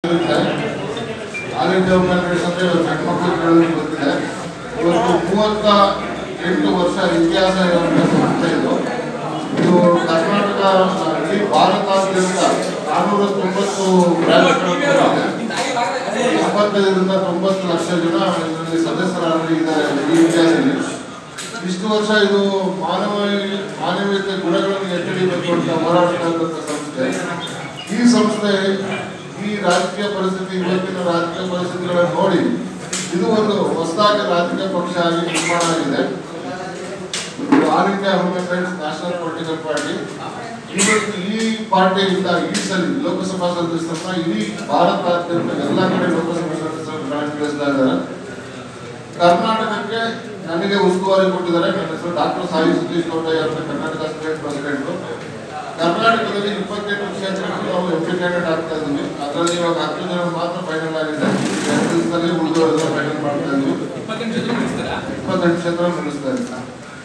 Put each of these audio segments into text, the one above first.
ಆರೋಗ್ಯ ಅಂದ್ರೆ ಸಣ್ಣ ಮಕ್ಕಳುಗಳಲ್ಲಿ ಗೊತ್ತಿದೆ ಇವತ್ತು ಮೂವತ್ತ ಎಂಟು ವರ್ಷ ಇತಿಹಾಸ ಇರುವಂತಹ ಸಂಸ್ಥೆ ಇದು ಇದು ಕರ್ನಾಟಕ ಇಡೀ ಭಾರತಾದ್ಯಂತ ನಾನ್ನೂರ ತೊಂಬತ್ತು ಬ್ರಾಂಚ್ಗಳು ಇದೆ ಎಪ್ಪತ್ತೈದರಿಂದ ತೊಂಬತ್ತು ಲಕ್ಷ ಜನ ಇದರಲ್ಲಿ ಸದಸ್ಯರಾಗಿ ಇದ್ದಾರೆ ಈ ಇತಿಹಾಸದಲ್ಲಿ ಇಷ್ಟು ವರ್ಷ ಇದು ಮಾನವ ಮಾನವೀಯತೆ ಗುಣಗಳನ್ನು ಎತ್ತಿಡಿಬೇಕು ಅಂತ ಹೋರಾಡ್ತಾ ಇರುವಂತಹ ಸಂಸ್ಥೆ ಈ ಸಂಸ್ಥೆ ಈ ರಾಜಕೀಯ ಪರಿಸ್ಥಿತಿ ಇವತ್ತಿನ ರಾಜಕೀಯ ಪರಿಸ್ಥಿತಿಗಳನ್ನು ನೋಡಿ ಇದು ಒಂದು ಹೊಸದಾಗಿ ರಾಜಕೀಯ ಪಕ್ಷ ಆಗಿ ನಿರ್ಮಾಣ ಆಗಿದೆ ಇದು all India human rights national political party ಇವತ್ತು ಈ ಪಾರ್ಟಿಯಿಂದ ಈ ಸಲ ಲೋಕಸಭಾ ಸದಸ್ಯರನ್ನ ಇಡೀ ಭಾರತಾದ್ಯಂತ ಎಲ್ಲ ಕಡೆ ಲೋಕಸಭಾ ಸದಸ್ಯರನ್ನು ಕಣಕ್ಕಿಳಿಸ್ತಾ ಇದ್ದಾರೆ ಕರ್ನಾಟಕಕ್ಕೆ ನನಗೆ ಉಸ್ತುವಾರಿ ಕೊಟ್ಟಿದ್ದಾರೆ ನನ್ನ ಹೆಸರು ಡಾಕ್ಟರ್ ಸಾಯಿ ಸತೀಶ್ ಗೌಡಯ್ಯ ಅಂತ ಕರ್ನಾಟಕ ಸ್ಟೇಟ್ ಪ್ರೆಸಿಡೆಂಟ್ ಕರ್ನಾಟಕದಲ್ಲಿ ಇಪ್ಪತ್ತೆಂಟು ಕ್ಷೇತ್ರಕ್ಕೆ ನಾವು ಎಂ ಪಿ ಕ್ಯಾಂಡಿಡೇಟ್ ಆಗ್ತಾ ಇದ್ದೀವಿ ಅದರಲ್ಲಿ ಇವಾಗ ಹತ್ತು ಜನ ಮಾತ್ರ ಫೈನಲ್ ಆಗಿದೆ ಎರಡು ದಿವಸದಲ್ಲಿ ಉಳಿದವರೆಲ್ಲ ಫೈನಲ್ ಮಾಡ್ತಾ ಇದ್ವಿ ಇಪ್ಪತ್ತೆಂಟು ಕ್ಷೇತ್ರ ನಡೆಸ್ತಾ ಇದ್ದೀವಿ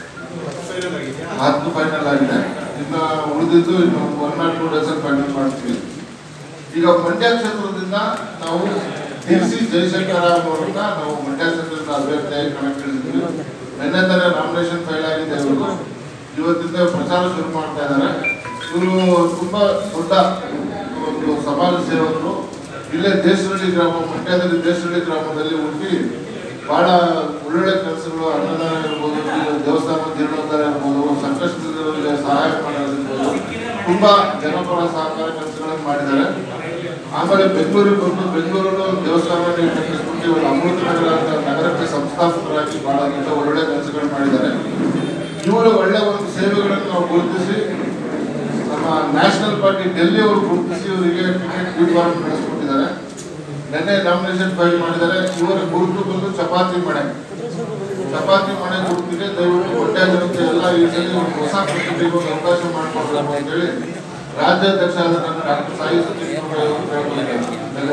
ಹತ್ತು ಫೈನಲ್ ಆಗಿದೆ ಇನ್ನು ಉಳಿದಿದ್ದು ಇನ್ನು one or two days final ಮಾಡ್ತೀವಿ ಈಗ ಮಂಡ್ಯ ಕ್ಷೇತ್ರದಿಂದ ನಾವು ಡಿ ಸಿ ಜಯಶಂಕರ ಮೂಲಕ ನಾವು ಮಂಡ್ಯ ಕ್ಷೇತ್ರದ ಅಭ್ಯರ್ಥಿಯಾಗಿ ಕಣಕ್ಕಿಳಿದಿದ್ವಿ ನಿನ್ನೆ ತಾನೇ ನಾಮಿನೇಷನ್ ಫೈಲ್ ಆಗಿದೆ ಇವರು ಇವತ್ತಿಂದ ಪ್ರಚಾರ ಶುರು ಮಾಡ್ತಾ ಇದ್ದಾರೆ ಇವರು ತುಂಬಾ ದೊಡ್ಡ ಒಂದು ಸಮಾಜ ಸೇವಕರು ಇಲ್ಲೇ ದೇಶರಳ್ಳಿ ಗ್ರಾಮ ಮಂಡ್ಯದಲ್ಲಿ ದೇಶರಳ್ಳಿ ಗ್ರಾಮದಲ್ಲಿ ಹುಟ್ಟಿ ಬಹಳ ಒಳ್ಳೊಳ್ಳೆ ಕೆಲಸಗಳು ಅನ್ನದಾನ ಇರ್ಬೋದು ದೇವಸ್ಥಾನ ಜೀರ್ಣೋದ್ಧಾರ ಇರ್ಬೋದು ಸಂಕಷ್ಟದವರಿಗೆ ಸಹಾಯ ಮಾಡೋದಿರ್ಬೋದು ತುಂಬಾ ಜನಪರ ಸಹಕಾರ ಕೆಲಸಗಳನ್ನು ಮಾಡಿದ್ದಾರೆ ಆಮೇಲೆ ಬೆಂಗಳೂರಿಗೆ ಬಂದು ಬೆಂಗಳೂರಲ್ಲೂ ಒಂದು ದೇವಸ್ಥಾನವನ್ನು ಕಟ್ಟಿಸ್ಬಿಟ್ಟು ಇವರು ಅಮೃತ ನಗರ ಅಂತ ನಗರಕ್ಕೆ ಸಂಸ್ಥಾಪಕರಾಗಿ ಬಹಳ ದೊಡ್ಡ ಒಳ್ಳೆ ಕೆಲಸಗಳು ಮಾಡಿದ್ದಾರೆ ಇವರು ಒಳ್ಳೆ ಒಂದು ಸೇವೆಗಳನ್ನು ನಾವು ಗುರುತಿಸಿ ನಮ್ಮ ನ್ಯಾಷನಲ್ ಪಾರ್ಟಿ ಡೆಲ್ಲಿ ಅವರು ಗುರುತಿಸಿ ಇವರಿಗೆ ಟಿಕೆಟ್ ವಿಡ್ವಾರ ನಡೆಸ್ಕೊಟ್ಟಿದ್ದಾರೆ ನಿನ್ನೆ ನಾಮಿನೇಷನ್ ಫೈಲ್ ಮಾಡಿದ್ದಾರೆ ಇವರ ಗುರುತು ಬಂದು ಚಪಾತಿ ಮಣೆ ಚಪಾತಿ ಮಣೆ ಗುರುತಿಗೆ ದಯವಿಟ್ಟು ಮಂಡ್ಯ ಜನತೆ ಎಲ್ಲ ಈ ಸಲ ಒಂದು ಹೊಸ ಪ್ರತಿಭೆಗೆ ಒಂದು ಅವಕಾಶ ಮಾಡಿಕೊಡ್ಬೇಕು ಅಂತೇಳಿ ರಾಜ್ಯಾಧ್ಯಕ್ಷ ಆದ ನನ್ನ ಡಾಕ್ಟರ್ ಸಾಯಿ ಸತೀಶ್ ಗೌಡ ಅವರು ಕೇಳ್ಕೊಂಡಿದ್ದಾರೆ